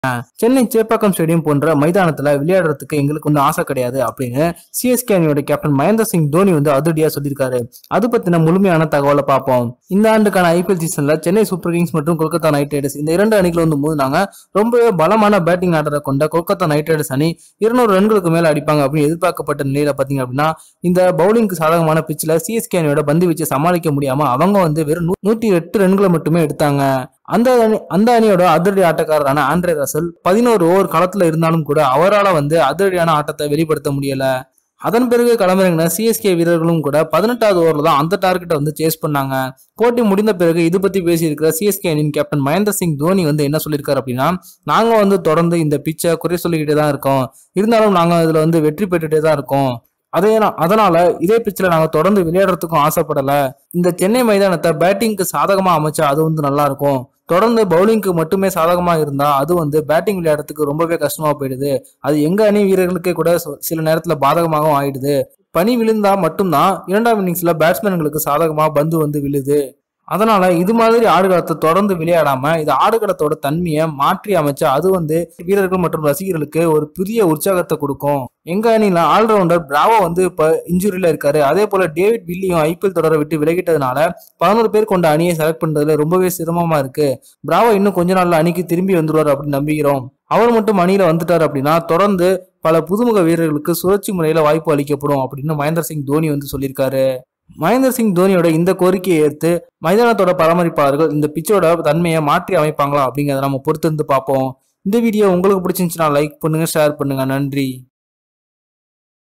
Chennai Chepauk stadium போன்ற மைதானத்துல விளையாடுறதுக்கு எங்களுக்கு வந்து ஆசை கிடையாது அப்படின்னு சிஎஸ்கே அணியோட கேப்டன் மகேந்திர சிங் தோனி வந்து அதிரடியா சொல்லியிருக்காரு அது பத்தின முழுமையான தகவலை பார்ப்போம் இந்த ஆண்டுக்கான ஐபிஎல் சீசன்ல சென்னை சூப்பர் கிங்ஸ் மற்றும் கொல்கத்தா நைட் ரைடர்ஸ் இந்த இரண்டு அணிகள் வந்து மோதினாங்க ரொம்பவே பலமான பேட்டிங் ஆர்டரை கொண்ட கொல்கத்தா நைட் ரைடர்ஸ் அணி இருநூறு ரன்களுக்கு மேல அடிப்பாங்க அப்படின்னு எதிர்பார்க்கப்பட்ட நிலையில பாத்தீங்க அப்படின்னா இந்த பவுலிங்க்கு சாதகமான பிச்சில் சிஎஸ்கே அணியோட பந்து வீச்சை சமாளிக்க முடியாம அவங்க வந்து வெறும் நூ- நூத்தி எட்டு ரன்களை மட்டுமே எடுத்தாங்க அந்த அணி அந்த அணியோட அதிரடி ஆட்டக்காரரான ஆண்ட்ரே ரசல் பதினோரு ஓவர் களத்துல இருந்தாலும் கூட அவரால் வந்து அதிரடியான ஆட்டத்தை வெளிப்படுத்த முடியல அதன் பிறகு களமிறங்கின சிஎஸ்கே வீரர்களும் கூட பதினெட்டாவது ஓவரில் தான் அந்த டார்கெட்டை வந்து சேஸ் பண்ணாங்க போட்டி முடிந்த பிறகு இது பத்தி பேசியிருக்கிற சிஎஸ்கே அணியின் கேப்டன் மகேந்திர சிங் தோனி வந்து என்ன சொல்லியிருக்காரு அப்படின்னா நாங்க வந்து தொடர்ந்து இந்த பிச்சை குறை சொல்லிக்கிட்டே தான் இருக்கோம் இருந்தாலும் நாங்க இதுல வந்து வெற்றி பெற்றுட்டே தான் இருக்கோம் அதே அதனால இதே பிச்சில் நாங்க தொடர்ந்து விளையாடுறதுக்கும் ஆசைப்படல இந்த சென்னை மைதானத்தை பேட்டிங்க்கு சாதகமா அமைச்சா அது வந்து நல்லா இருக்கும் தொடர்ந்து பவுலிங்க்கு மட்டுமே சாதகமா இருந்தா அது வந்து பேட்டிங் விளையாடுறதுக்கு ரொம்பவே கஷ்டமா போயிடுது அது எங்க அணி வீரர்களுக்கே கூட சொ- சில நேரத்துல பாதகமாகவும் ஆயிடுது பனி விழுந்தா மட்டும்தான் இரண்டாம் இன்னிங்ஸ்ல பேட்ஸ்மேன்களுக்கு சாதகமா பந்து வந்து விழுது அதனால இது மாதிரி ஆடுகளத்தை தொடர்ந்து விளையாடாம இது ஆடுகளத்தோட தன்மையை மாற்றி அமைச்சா அது வந்து வீரர்கள் மற்றும் ரசிகர்களுக்கு ஒரு புதிய உற்சாகத்தை கொடுக்கும் எங்க அணியில ஆல்ரவுண்டர் பிராவோ வந்து இப்ப இன்ஜுரியில இருக்காரு அதே போல டேவிட் வில்லியும் ஐபிஎல் தொடரை விட்டு விலகிட்டதுனால பதினோரு பேர் கொண்ட அணியை செலக்ட் பண்றதுல ரொம்பவே சிரமமா இருக்கு பிராவோ இன்னும் கொஞ்ச நாள்ல அணிக்கு திரும்பி வந்துருவார் அப்படின்னு நம்புகிறோம் அவர் மட்டும் அணியில வந்துட்டார் அப்படின்னா தொடர்ந்து பல புதுமுக வீரர்களுக்கு சுழற்சி முறையில வாய்ப்பு அளிக்கப்படும் அப்படின்னு மகேந்திர சிங் தோனி வந்து சொல்லியிருக்காரு மகேந்திர சிங் தோனியோட இந்த கோரிக்கையை ஏற்று மைதானத்தோட பராமரிப்பாளர்கள் இந்த பிச்சோட தன்மையை மாற்றி அமைப்பாங்களா அப்படிங்கிறத நம்ம பொறுத்திருந்து பார்ப்போம் இந்த வீடியோ உங்களுக்கு பிடிச்சிருந்துச்சுன்னா லைக் பண்ணுங்க ஷேர் பண்ணுங்க நன்றி